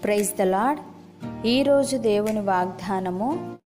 praise the lord ఈరోజు దేవుని వాగ్దానము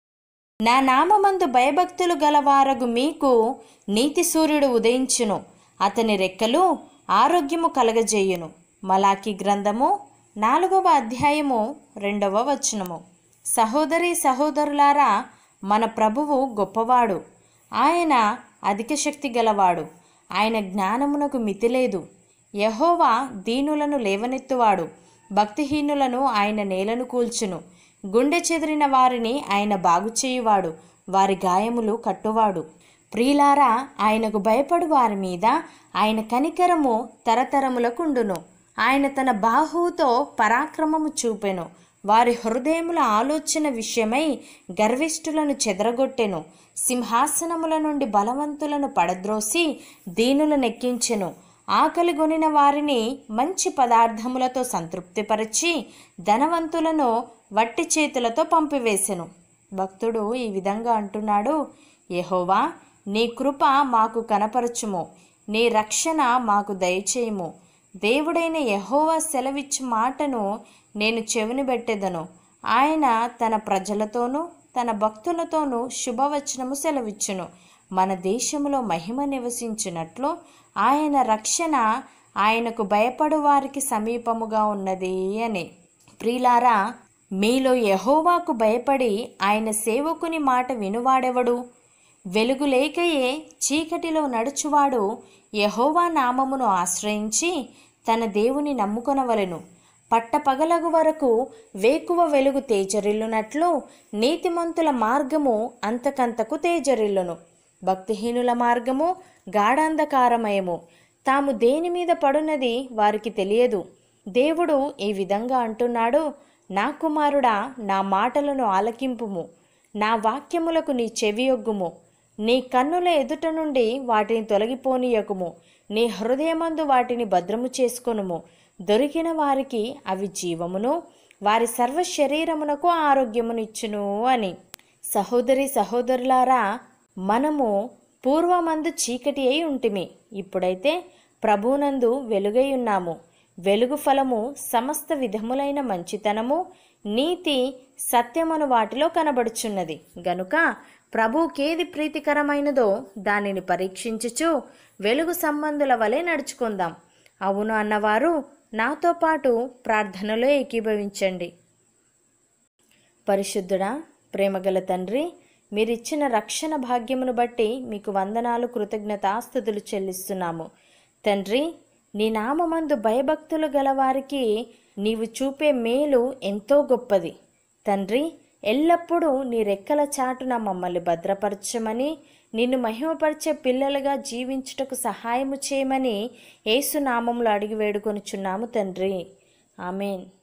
నా నామమందు భయభక్తులు గలవారగు మీకు నీతి సూర్యుడు ఉదయించును అతని రెక్కలు ఆరోగ్యము కలగజేయును మలాకి గ్రంథము నాలుగవ అధ్యాయము రెండవ వచనము సహోదరి సహోదరులారా మన ప్రభువు గొప్పవాడు ఆయన అధిక శక్తి గలవాడు ఆయన జ్ఞానమునకు మితి లేదు యహోవా దీనులను లేవనెత్తువాడు భక్తిహీనులను ఆయన నేలను కూల్చును గుండె చెదిరిన వారిని ఆయన బాగుచేయువాడు వారి గాయములు కట్టువాడు ప్రియులారా ఆయనకు భయపడు వారి మీద ఆయన కనికరము తరతరములకుండును ఆయన తన బాహువుతో పరాక్రమము చూపెను వారి హృదయముల ఆలోచన విషయమై గర్విష్ఠులను చెదరగొట్టెను సింహాసనముల నుండి బలవంతులను పడద్రోసి దీనులను ఎక్కించెను ఆకలిగొనిన వారిని మంచి పదార్థములతో సంతృప్తిపరిచి ధనవంతులను వట్టి చేతులతో పంపివేశెను భక్తుడు ఈ విధంగా అంటున్నాడు యెహోవా నీ కృప మాకు కనపరచుము నీ రక్షణ మాకు దయచేయము దేవుడైన యెహోవా సెలవిచ్చు మాటను నేను చెవిని పెట్టెదను ఆయన తన ప్రజలతోనూ తన భక్తులతోనూ శుభవచనము సెలవిచ్చును మన దేశములో మహిమ నివసించినట్లు ఆయన రక్షణ ఆయనకు భయపడు వారికి సమీపముగా ఉన్నది అని ప్రియులారా మీలో యహోవాకు భయపడి ఆయన సేవకుని మాట వినువాడెవడు వెలుగు లేకయే చీకటిలో నడుచువాడు యహోవా నామమును ఆశ్రయించి తన దేవుని నమ్ముకొనవలెను పట్టపగలగు వరకు వేకువ వెలుగు తేజరిల్లునట్లు నీతిమంతుల మార్గము అంతకంతకు తేజరిల్లును భక్తిహీనుల మార్గము గాఢాంధకారమయము తాము దేని మీద పడున్నది వారికి తెలియదు దేవుడు ఈ విధంగా అంటున్నాడు నా కుమారుడా నా మాటలను ఆలకింపుము నా వాక్యములకు నీ చెవియొగ్గుము నీ కన్నుల ఎదుట నుండి వాటిని తొలగిపోనీయకుము నీ హృదయమందు వాటిని భద్రము చేసుకొనుము దొరికిన వారికి అవి జీవమును వారి సర్వ శరీరమునకు ఆరోగ్యమునిచ్చును అని సహోదరి సహోదరులారా మనము పూర్వమందు చీకటి అయి ఉంటిమి ఇప్పుడైతే ప్రభునందు కేలుగై ఉన్నాము వెలుగు ఫలము సమస్త విధములైన మంచితనము నీతి సత్యమను వాటిలో కనబడుచున్నది గనుక ప్రభుకేది ప్రీతికరమైనదో దానిని పరీక్షించుచు వెలుగు సంబంధుల వలె నడుచుకుందాం అవును అన్నవారు నాతో పాటు ప్రార్థనలో ఏకీభవించండి పరిశుద్ధుడా ప్రేమగల తండ్రి మీరిచ్చిన రక్షణ భాగ్యమును బట్టి మీకు వందనాలు కృతజ్ఞతాస్థుతులు చెల్లిస్తున్నాము తండ్రి నీ నామమందు భయభక్తులు గలవారికి నీవు చూపే మేలు ఎంతో గొప్పది తండ్రి ఎల్లప్పుడూ నీ రెక్కల చాటున మమ్మల్ని భద్రపరచమని నిన్ను మహిమపరిచే పిల్లలుగా జీవించుటకు సహాయము చేయమని ఏసునామంలో అడిగి వేడుకొనుచున్నాము తండ్రి ఆమెన్